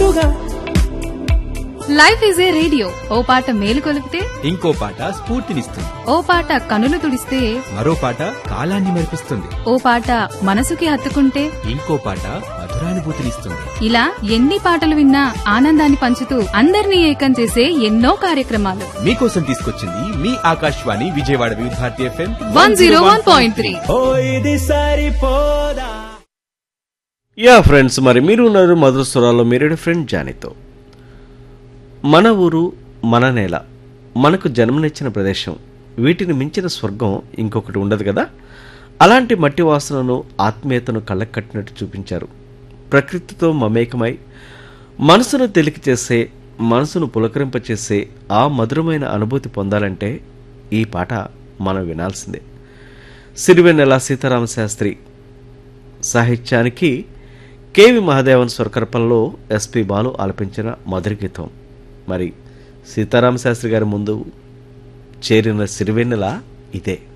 తోడుగా life is a radio ఓ పాట మేలు కొలిపితే ఇంకో పాట స్ఫూర్తినిస్తుంది ఓ పాట కనులు తుడిస్తే మరో పాట కాలాన్ని మెరిపిస్తుంది ఓ పాట మనసుకి హత్తుకుంటే ఇంకో పాట మధురానుభూతినిస్తుంది ఇలా ఎన్ని పాటలు విన్నా ఆనందాన్ని పంచుతూ అందరినీ ఏకం చేసే ఎన్నో కార్యక్రమాలు మీకోసం తీసుకొచ్చింది మీ Akashvani Vijayawada Vividh Bharati FM one zero one point three ఓ ఇది సరిపోదా యా ఫ్రెండ్స్ మరి మీరు ఉన్నారు మధుర స్వరాల్లో మీరు ఫ్రెండ్ జానీతో మన ఊరు మన నేల మనకు జన్మనిచ్చిన ప్రదేశం వీటిని మించిన స్వర్గం ఇంకొకటి ఉండదు కదా అలాంటి మట్టి వాసనను ఆత్మీయతను కళ్ళకు కట్టినట్టు చూపించారు ప్రకృతితో మమేకమై మనసును తెలికి చేసే మనసును పులకరింపచేసే ఆ మధురమైన అనుభూతి పొందాలంటే ఈ పాట మనం వినాల్సిందే సిరివెన్నెల సీతారామ శాస్త్రి సాహిత్యానికి కేవి మహాదేవన్ స్వరకల్పనలో ఎస్పి బాలు ఆలపించిన మధుర గీతం మరి సీతారామ శాస్త్రి గారి ముందు చేరిన సిరివెన్నెల ఇదే